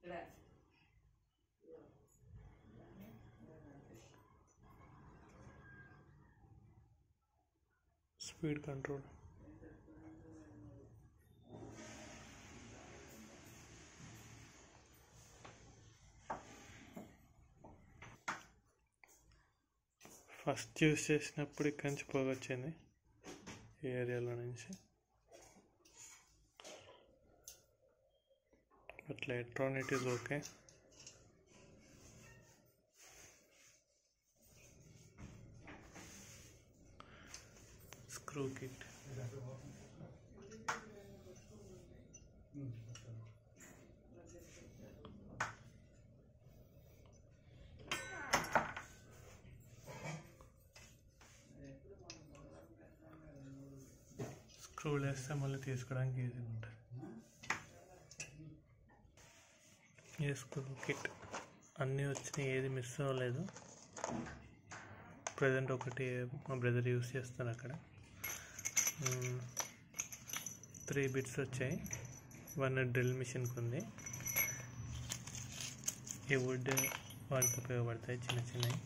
speed control first use చేసినప్పుడు ఇక్కడి నుంచి పొగ వచ్చింది ఈ ఏరియాలో నుంచి but later on it is okay screw kit స్క్రూలు వేస్తే మళ్ళీ తీసుకోవడానికి ఈజీగా ఉంటుంది ఈ స్క్రూ కిట్ అన్నీ వచ్చినాయి ఏది మిస్ అవ్వలేదు ప్రజెంట్ ఒకటి మా బ్రదర్ యూస్ చేస్తాను అక్కడ త్రీ బిట్స్ వచ్చాయి వన్ డ్రిల్ మిషన్కి ఉంది ఈ వుడ్ వాటికి ఉపయోగపడతాయి చిన్న చిన్నవి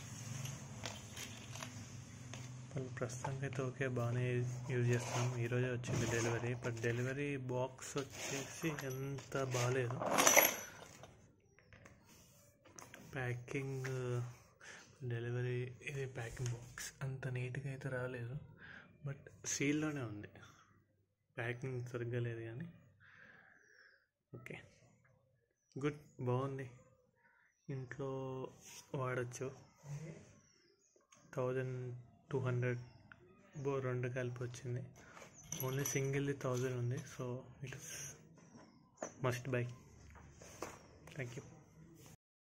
వాళ్ళు ప్రస్తుతానికి అయితే ఓకే బాగానే యూజ్ చేస్తున్నాం ఈరోజే వచ్చింది డెలివరీ బట్ డెలివరీ బాక్స్ వచ్చేసి ఎంత బాగాలేదు ప్యాకింగ్ డెలివరీ ఇది ప్యాకింగ్ బాక్స్ అంత నీట్గా అయితే రాలేదు బట్ సీల్లోనే ఉంది ప్యాకింగ్ సరిగ్గా లేదు కానీ ఓకే గుడ్ బాగుంది ఇంట్లో వాడచ్చు థౌజండ్ టూ హండ్రెడ్ బో రెండు కలిపి వచ్చింది ఓన్లీ సింగిల్ది థౌజండ్ ఉంది so it is must buy thank you